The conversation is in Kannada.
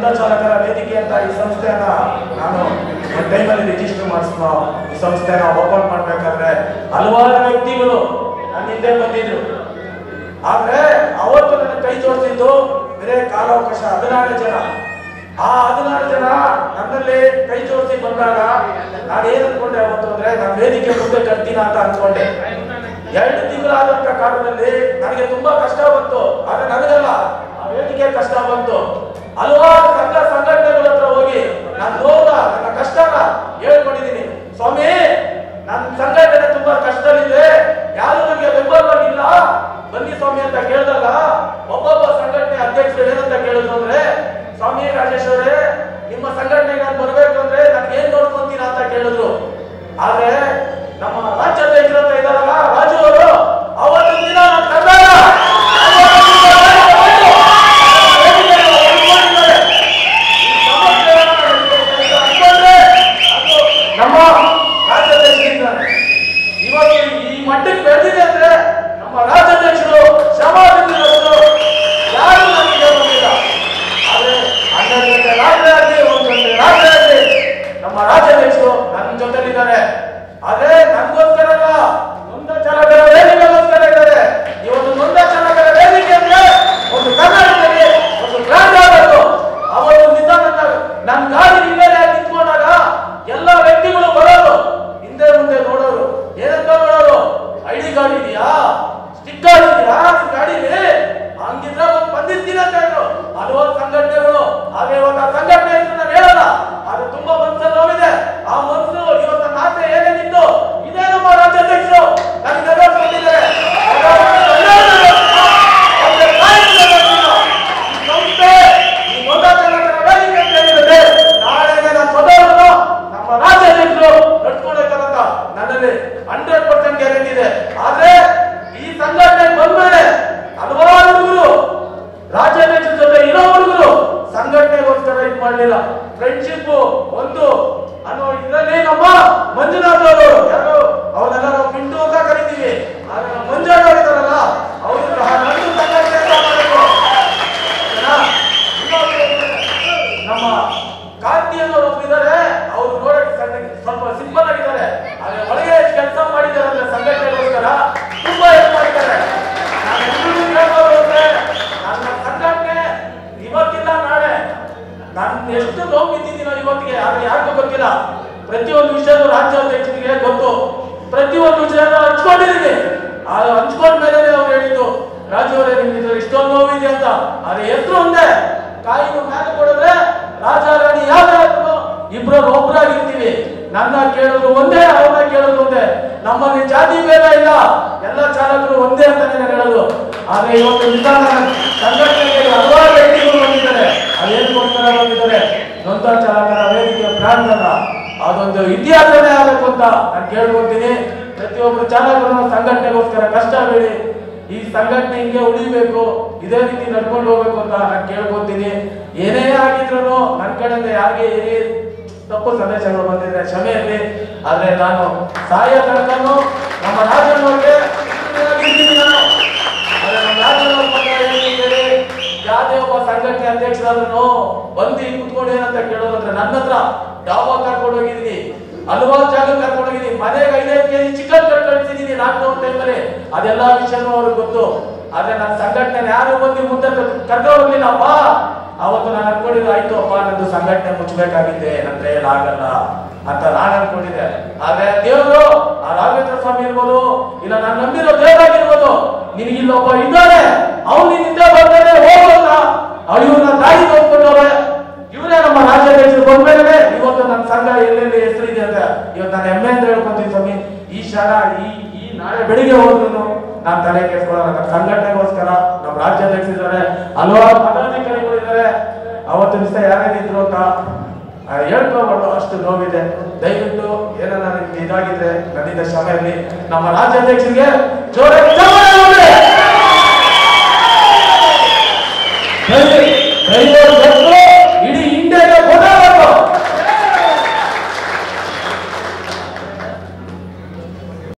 ನೊಂದ ಚಾಲಕರ ವೇದಿಕೆ ಅಂತ ಈ ಸಂಸ್ಥೆಯನ್ನ ನಾನು ಒಂದು ಟೈಮಲ್ಲಿ ರಿಜಿಸ್ಟರ್ ಮಾಡಿಸ್ಕೊ ಈ ಸಂಸ್ಥೆನ ಓಪನ್ ಮಾಡ್ಬೇಕಾದ್ರೆ ಹಲವಾರು ವ್ಯಕ್ತಿಗಳು ನನ್ನ ಹಿಂದೆ ಬಂದಿದ್ರು ಆದ್ರೆ ಅವತ್ತು ನನ್ನ ಕೈ ಜೋಡಿಸಿದ್ದು ಬೇರೆ ಕಾಲಾವಕಾಶ ಹದಿನಾರು ಜನ ಆ ಹದಿನಾರು ಜನ ನನ್ನಲ್ಲಿ ಕೈ ಜೋಡಿಸಿ ಬಂದಾಗ ನಾನು ಏನ್ ಅನ್ಕೊಂಡೆ ಅವತ್ತು ಅಂದ್ರೆ ನಾನು ವೇದಿಕೆ ಮುಂದೆ ಕಟ್ತೀನ ಅಂತ ಅನ್ಕೊಂಡೆ ಎರಡು ತಿಂಗಳಾದಂತ ಕಾಲದಲ್ಲಿ ನನಗೆ ತುಂಬಾ ಕಷ್ಟ ಬಂತು ಆದ್ರೆ ನನಗಲ್ಲ ಆ ವೇದಿಕೆ ಕಷ್ಟ ಬಂತು ಹಲವಾರು ಸಂಘ ಸಂಘಟನೆಗಳ ಹತ್ರ ಹೋಗಿ ನಾನು ನೋಡ ನನ್ನ ಕಷ್ಟನ ಹೇಳ್ಕೊಂಡಿದ್ದೀನಿ ಸ್ವಾಮಿ ನನ್ನ ಸಂಘಟನೆ ತುಂಬಾ ಕಷ್ಟದಲ್ಲಿದೆ ಯಾರು ನನಗೆ ಬೆಂಬಲವಾಗಿಲ್ಲ ಬನ್ನಿ ಸ್ವಾಮಿ ಅಂತ ಕೇಳಿದಾಗ ಒಬ್ಬೊಬ್ಬ ಸಂಘಟನೆ ಅಧ್ಯಕ್ಷರು ಏನಂತ ಕೇಳಿದ್ರು ಅಂದ್ರೆ ಸ್ವಾಮಿ ರಾಜೇಶ್ ಅವರೇ ನಿಮ್ಮ ಸಂಘಟನೆಗೆ ನಾನು ಬರ್ಬೇಕು ಅಂದ್ರೆ ನನ್ಗೆ ಏನ್ ನೋಡ್ಕೊಂತೀರಾ ಅಂತ ಕೇಳಿದ್ರು ಆದ್ರೆ ನಮ್ಮ ರಾಜ್ಯಾಧ್ಯಕ್ಷರು ಅಂತ ಇದಾರಲ್ಲ ರಾಜು ಅವರು ಅವತ್ತು ದಿನ ನಾನು ಕಂಡಾಗ ನಮ್ಮ ರಾಜ್ಯಾಧ್ಯಕ್ಷರಿದ್ದಾರೆ ಇವಾಗ ಈ ಮಟ್ಟಕ್ಕೆ ಬೆಳೆದಿದೆ ಅಂದ್ರೆ ನಮ್ಮ ರಾಜ್ಯಾಧ್ಯಕ್ಷರು ಶ್ರಮದಿಂದಿರೋದು ಯಾರು ನನಗೆ ಬಂದಿಲ್ಲ ಆದ್ರೆ ಹನ್ನೆರಡು ಗಂಟೆ ರಾತ್ರಿ ಆಗಲಿ ಒಂದು ಗಂಟೆ ರಾತ್ರಿ ಆಗಲಿ ನಮ್ಮ ರಾಜ್ಯಾಧ್ಯಕ್ಷರು ನನ್ನ ಜೊತೆಲಿದ್ದಾರೆ ಆದ್ರೆ ನನಗೋಸ್ಕರ ಅಲ್ಲ ನೊಂದ ಚಾಲಕರ ವೇದಿಕೆಗೋಸ್ಕರ ಇದ್ದಾರೆ ಈ ಒಂದು ನೊಂದ ಚಾಲಕರ ವೇದಿಕೆ ಅಂದ್ರೆ ಒಂದು ಕರ್ನಾಟಕದಲ್ಲಿ ಒಂದು ಬ್ರ್ಯಾಂಡ್ ಆಗಬೇಕು ಅವರು ನಿಧಾನ ನನ್ನ ಗಾಡಿ ಹಿಂದೆ ನಿಂತ್ಕೊಂಡಾಗ ಎಲ್ಲ ವ್ಯಕ್ತಿಗಳು ಬರೋರು ಹಿಂದೆ ಮುಂದೆ ನೋಡೋರು ಏನಂತ ನೋಡೋರು ಐಡಿ ಕಾರ್ಡ್ ಇದೆಯಾ ಸ್ಟಿಕ್ಕರ್ ಇದೆಯಾ ನಿನ್ ಗಾಡಿಲಿ ಹಂಗಿದ್ರೆ ಒಂದು ಬಂದಿರ್ತೀನಿ ಅಂತ ಹೇಳಿದ್ರು ಹಲವಾರು ಸಂಘಟನೆಗಳು ಹಾಗೆ ಇವತ್ತು ಆ ಸಂಘಟನೆ ಹೆಸರು ನಾನು ಹೇಳಲ್ಲ ಅದು ತುಂಬಾ ಮನಸ್ಸಲ್ಲಿ ನೋವಿದೆ ಆ ಮನಸ್ಸು ಇವತ್ತು ನನ್ನ ಆಸೆ ಏನೇನಿತ್ತು ಇದೇ ನಮ್ಮ ರಾಜ್ಯಾಧ್ಯಕ್ಷರು ನನಗೆ ನೆರವೇರಿಸಿ ಬಂದಿದ್ದಾರೆ ಅವ್ರಿಗೆ ಕಾಯ್ತಿದ್ದಾರೆ ಈ ಸಂಸ್ಥೆ ಈ ಮೊದಲ ಚಾಲಕರ ವೇದಿಕೆ ಅಂತ ಏನಿರುತ್ತೆ, ನಾಳೆಗೆ ನನ್ನ ಮೊದಲನ್ನು ನಮ್ಮ ರಾಜ್ಯಾಧ್ಯಕ್ಷರು ನಡ್ಕೊಳ್ತಾರಂತ ನನ್ನಲ್ಲಿ ಹಂಡ್ರೆಡ್ ಪರ್ಸೆಂಟ್ ಗ್ಯಾರಂಟಿ ಇದೆ ಆದ್ರೆ ಈ ಸಂಘಟನೆ ಬಂದ್ಮೇಲೆ ಹಲವಾರು ಹುಡುಗರು ರಾಜ್ಯಾಧ್ಯಕ್ಷರ ಜೊತೆ ಇರೋ ಹುಡುಗರು ಸಂಘಟನೆಗೋಸ್ಕರ ಇದು ಮಾಡಲಿಲ್ಲ ಫ್ರೆಂಡ್ಶಿಪ್ ಒಂದು ಅನ್ನೋ ಇದರಲ್ಲಿ ನಮ್ಮ ಮಂಜುನಾಥ್ ಅವರು ಯಾರು ಅವನ್ನೆಲ್ಲ ನಾವು ಪಿಂಟು ಅಂತ ಕರಿತೀವಿ ಆದ್ರೆ ನಮ್ಮ ಮಂಜುನಾಥ್ ಅವರು ಇದಾರಲ್ಲ ಅವರು ನಂದು ಸಂಘಟನೆ ಅಂತ ಮಾಡಬೇಕು ಓಕೆನಾ? ಇನ್ನೊಬ್ರು ನಮ್ಮ ಕಾಂತಿ ಅನ್ನೋರು ಒಬ್ರಿದ್ದಾರೆ ಅವರು ನೋಡಕ್ಕೆ ಸಣ್ಣ ಸ್ವಲ್ಪ ಸಿಂಪಲ್ ಆಗಿದ್ದಾರೆ ಆದ್ರೆ ಒಳಗೆ ಕೆಲಸ ಮಾಡಿದ್ದಾರೆ ಅಂದ್ರೆ ಸಂಘಟನೆಗೋಸ್ಕರ ತುಂಬಾ ಹೆಲ್ಪ್ ಮಾಡಿದ್ದಾರೆ ನಾನು ಎಲ್ರಿಗೂ ಕೇಳೋದು ಅಂದ್ರೆ ನನ್ನ ಸಂಘಟನೆ ಇವತ್ತಿಲ್ಲ ನಾಳೆ ನಾನು ಎಷ್ಟು ನೋವು ಬಿದ್ದಿದ್ದೀನೋ ಇವತ್ತಿಗೆ ಆದ್ರೆ ಯಾರಿಗೂ ಗೊತ್ತಿಲ್ಲ ಪ್ರತಿಯೊಂದು ವಿಷಯನೂ ರಾಜ್ಯಾಧ್ಯಕ್ಷರಿಗೆ ಗೊತ್ತು ಪ್ರತಿಯೊಂದು ವಿಷಯನೂ ಹಂಚ್ಕೊಂಡಿದ್ದೀನಿ ಆ ಹಂಚ್ಕೊಂಡ ಮೇಲೆ ಅವ್ರು ಹೇಳಿದ್ದು ರಾಜು ಅವರೇ ನಿಮ್ಗೆ ಇಷ್ಟೊಂದು ನೋವಿದೆ ಅಂತ ಆದ್ರೆ ಹೆಸರು ಒಂದೇ ಕಾಯಿನು ಮ್ಯಾಲ ಕೊಡಿದ್ರೆ ರಾಜ ರಾಣಿ ಯಾವ್ದಾದ್ರು ಇಬ್ರು ಒಬ್ರಾಗಿರ್ತೀವಿ ನನ್ನ ಕೇಳೋದು ಒಂದೇ ಅವ್ರನ್ನ ಕೇಳೋದು ಒಂದೇ ನಮ್ಮಲ್ಲಿ ಜಾತಿ ಭೇದ ಇಲ್ಲ ಎಲ್ಲ ಚಾಲಕರು ಒಂದೇ ಅಂತಾನೆ ನಾನು ಹೇಳೋದು ಆದ್ರೆ ಇವತ್ತು ನಿಧಾನ ಸಂಘಟನೆಗೆ ಹಲವಾರು ವ್ಯಕ್ತಿಗಳು ಬಂದಿದ್ದಾರೆ ಅದೇನಕ್ಕೋಸ್ಕರ ಬಂದಿದ್ದಾರೆ ನೊಂದ ಚಾಲಕರ ವೇದಿಕೆ ಬ್ರಾಂಡ್ ಅನ್ನ ಅದೊಂದು ಇತಿಹಾಸನೇ ಆಗಬೇಕು ಅಂತ ನಾನು ಕೇಳ್ಕೊತೀನಿ ಪ್ರತಿಯೊಬ್ಬರು ಚಾಲಕರು ಸಂಘಟನೆಗೋಸ್ಕರ ಕಷ್ಟ ಬೇಡಿ ಈ ಸಂಘಟನೆ ಹಿಂಗೆ ಉಳಿಬೇಕು ಇದೇ ರೀತಿ ನಡ್ಕೊಂಡು ಹೋಗ್ಬೇಕು ಅಂತ ನಾನು ಕೇಳ್ಕೊತೀನಿ ಏನೇ ಆಗಿದ್ರು ನನ್ನ ಕಡೆಯಿಂದ ಯಾರಿಗೆ ಏನೇ ತಪ್ಪು ಸಂದೇಶಗಳು ಬಂದಿದ್ರೆ ಕ್ಷಮೆ ಇರಲಿ ಆದ್ರೆ ನಾನು ಸಹಾಯ ತನಕನು ನಮ್ಮ ರಾಜ್ಯದವ್ರಿಗೆ ಇರ್ತೀನಿ ನಾನು ಆದ್ರೆ ನಮ್ಮ ರಾಜ್ಯದವ್ರ ಬಗ್ಗೆ ಏನ್ ಹೇಳಿ ಯಾವುದೇ ಒಬ್ಬ ಸಂಘಟನೆ ಅಧ್ಯಕ್ಷರಾದ್ರೂ ಬಂದು ಇಲ್ಲಿ ಕುತ್ಕೊಂಡು ಏನಂತ ಕೇಳೋದಂದ್ರೆ ನನ್ನ ಹತ್ರ ಡಾಬಾ ಕರ್ಕೊಂಡು ಹೋಗಿದ್ದೀನಿ ಹಲವಾರು ಜಾಗ ಕರ್ಕೊಂಡು ಹೋಗಿದ್ದೀನಿ ಮನೆಗೆ ಐದೈದು ಕೆಜಿ ಚಿಕನ್ ಕಟ್ ಕಳಿಸಿದ್ದೀನಿ ಲಾಕ್ಡೌನ್ ಟೈಮಲ್ಲಿ ಅದೆಲ್ಲ ವಿಷಯನೂ ಅವ್ರಿಗೆ ಗೊತ್ತು ಆದ್ರೆ ನನ್ನ ಸಂಘಟನೆ ಯಾರು ಬಂದು ಮುಂದೆ ಕರ್ಕೊಂಡು ಹೋಗ್ಲಿಲ್ಲಪ್ಪ ಅವತ್ತು ನಾನು ಅನ್ಕೊಂಡಿದ್ದು ಆಯ್ತು ಅಪ್ಪ ನಂದು ಸಂಘಟನೆ ಮುಚ್ಚಬೇಕಾಗಿದೆ ನನ್ನ ಕೈಯಲ್ಲಿ ಆಗಲ್ಲ ಅಂತ ನಾನು ಅನ್ಕೊಂಡಿದ್ದೆ ಆದ್ರೆ ದೇವರು ಆ ರಾಘವೇಂದ್ರ ಸ್ವಾಮಿ ಇರ್ಬೋದು ಇಲ್ಲ ನಾನು ನಂಬಿರೋ ದೇವರಾಗಿರ್ಬೋದು ನಿನಗೆ ಇಲ್ಲೊಬ್ಬ ಇದ್ದಾನೆ ಅವ್ನು ನಿನ್ನಿಂದ ಬರ್ತಾನೆ ಹೋಗೋಲ್ಲ ಇವ್ರನ್ನ ದಾರಿ ತೋರ್ಕೊಂಡವ್ರೆ ಇವರೇ ನಮ್ಮ ರಾಜ್ಯಾಧ್ಯಕ್ಷರು ಬಂದ್ಮೇಲೆ ಇವತ್ತು ನನ್ನ ಸಂಘ ಎಲ್ಲೆಲ್ಲಿ ಹೆಸರಿದೆ ಅಂತ ಇವತ್ತು ನಾನು ಹೆಮ್ಮೆ ಅಂತ ಹೇಳ್ಕೊಂತೀನಿ ಸ್ವಾಮಿ ಈ ಕ್ಷಣ ಈ ಈ ನಾಳೆ ಬೆಳಿಗ್ಗೆ ಹೋದ್ರು ನಾನು ತಲೆ ಕೆಡ್ಸ್ಕೊಳ್ಳೋಣ ನನ್ನ ಸಂಘಟನೆಗೋಸ್ಕರ ನಮ್ಮ ರಾಜ್ಯಾಧ್ಯಕ್ಷರಿದ್ದಾರೆ ಹಲವಾರು ಪದಾಧಿಕಾರಿಗಳು ಇದ್ದಾರೆ ಅವತ್ತು ದಿವಸ ಯಾರೇನಿದ್ರು ಅಂತ ಆ, ಹೇಳ್ಕೊಬಾರ್ದು ಅಷ್ಟು ನೋವಿದೆ ದಯವಿಟ್ಟು ಏನನ್ನ ನಿಮ್ಗೆ ಇದಾಗಿದ್ರೆ ನನ್ನಿಂದ ಕ್ಷಮೆ ಇರಲಿ ನಮ್ಮ ರಾಜ್ಯಾಧ್ಯಕ್ಷರಿಗೆ ಜೋರಾಗಿ ಚಪ್ಪಾಳೆ ಹೊಡ್ರಿ. ದಯ- ದಯವಿಟ್ಟು